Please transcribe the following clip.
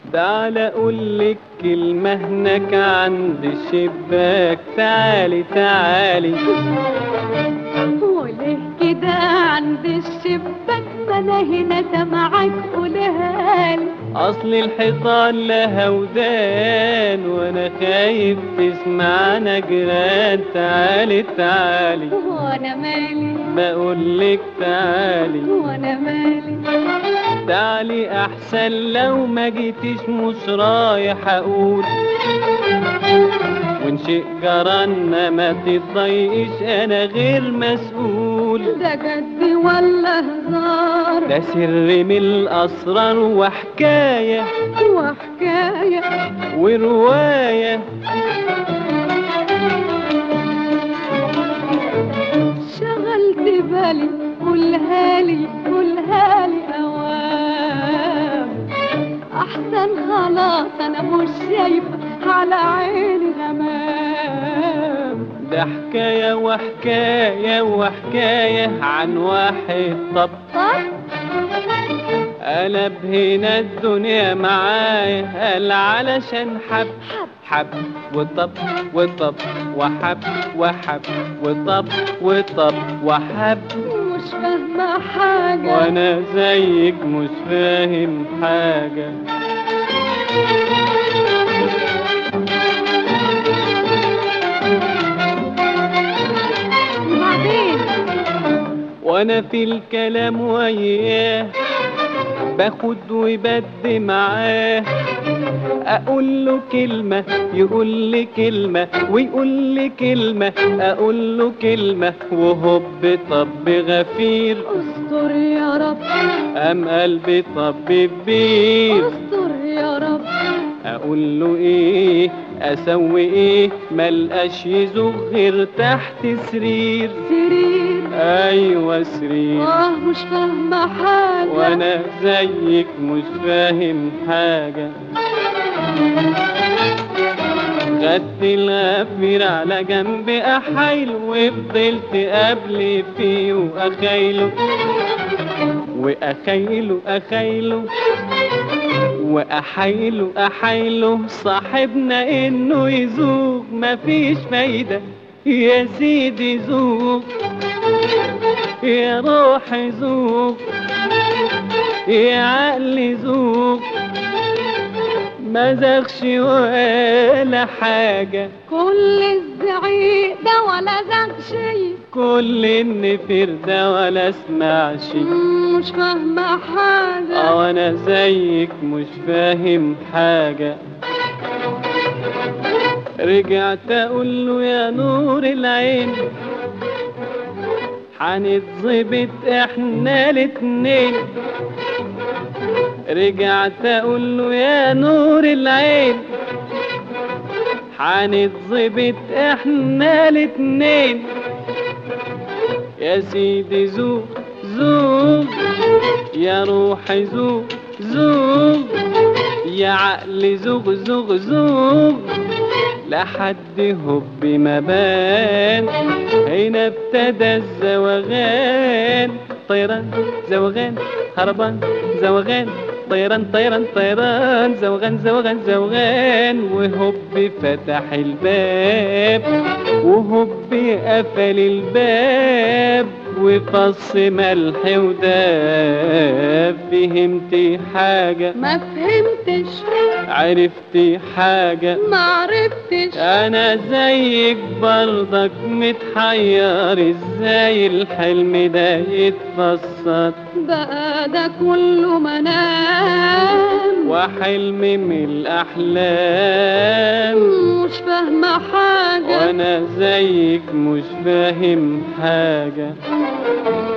تعال اقولك كلمة هناك عند الشباك تعالي تعالي وليه كده عند الشباك ما انا هنا سامعك قولها لي اصل الحيطان لها ودان وانا خايف تسمعنا جيران تعالي تعالي وانا مالي بقولك تعالي وانا مالي تعالي احسن لو ما جيتيش مش رايح اقول وان شيء جرالنا ما تتضايقش انا غير مسؤول ده جد ولا هزار ده سر من الاسرار وحكايه وحكاية وروايه شغلت بالي قولها لي قولها لي اوام احسن خلاص انا مش شايفه على عيني غمام ده حكايه وحكايه وحكايه عن واحد طب طب قلب هنا الدنيا معايا قال علشان حب حب وطب وطب وحب وحب وطب وطب وحب مش فاهمة حاجة وانا زيك مش فاهم حاجة وبعدين وانا في الكلام وياه باخد وبدي معاه اقول له كلمة يقول لي كلمة ويقول لي كلمة اقول له كلمة وهوب طب غفير استر يا رب ام قلبي طب كبير استر يا رب اقول له ايه اسوي ايه ملقاش يزوغ غير تحت سرير سرير ايوه سرير اه مش فاهمة حاجة وانا زيك مش فاهم حاجة خدت الغفير على جنب احايله وفضلت قبل فيه واخايله واخايله اخايله واحايله احايله صاحبنا انه يزوق مفيش فايدة يا سيدي زوق يا روح زوق يا عقل زوق ما زغش ولا حاجة كل الزعيق ده ولا زغ شي كل النفير ده ولا اسمع شي مش فاهمة حاجة اه انا زيك مش فاهم حاجة رجعت اقول له يا نور العين هنتظبط احنا الاتنين رجعت اقول له يا نور العين هنتظبط احنا الاتنين يا سيدي زوق زوق يا روحي زوق زوق يا عقل زوق زوق زوق لحد هب ما بان هنا ابتدى الزوغان طيران زوغان هربان زوغان طيران طيران طيران زوغان زوغان زوغان وهب فتح الباب وهب قفل الباب وفص ملح وداب فهمتي حاجة ما فهمتش عرفتي حاجة ما عرفتش انا زيك برضك متحير ازاي الحلم ده يتفسر بقى ده كله منام وحلم من الاحلام مش فاهمة حاجة وانا زيك مش فاهم حاجة